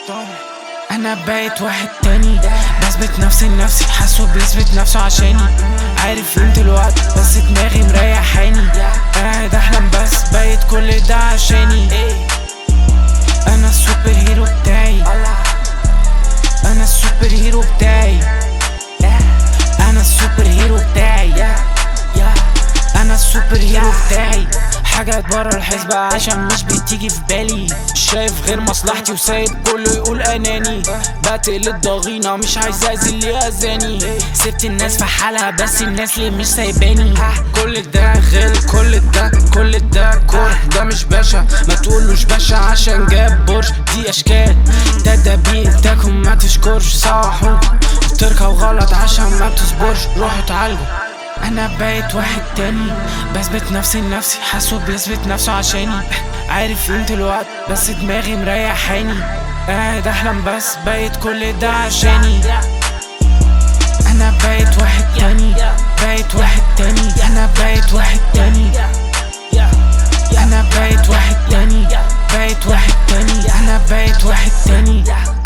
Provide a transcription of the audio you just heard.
انا بقيت واحد تاني بثبت نفسي لنفسي حاسه بيثبت نفسه عشاني عارف قيمة الوقت بس دماغي مريحاني قاعد احلم بس بقيت كل ده عشاني انا السوبر هيرو بتاعي انا السوبر هيرو بتاعي انا السوبر هيرو بتاعي انا السوبر هيرو بتاعي حاجات برا الحسبة عشان مش بتيجي في بالي مش شايف غير مصلحتي وسايب كله يقول اناني بقتل الضغينة مش عايز اذي اللي اذاني سبت الناس في حالها بس الناس اللي مش سايباني كل ده غل كل ده كل ده كور ده مش باشا ما تقولوش باشا عشان جاب برج دي اشكال ده ده بيتاكم ما تشكرش صاحوا تركب غلط عشان ما بتصبرش روحوا اتعالجوا انا بقيت واحد تاني بثبت نفسي لنفسي حاسه بيثبت نفسه عشاني عارف قيمة الوقت بس دماغي مريحاني قاعد احلم بس بقيت كل ده عشاني انا بقيت واحد تاني بقيت واحد تاني انا بقيت واحد تاني انا بقيت واحد تاني بقيت واحد تاني انا بقيت واحد تاني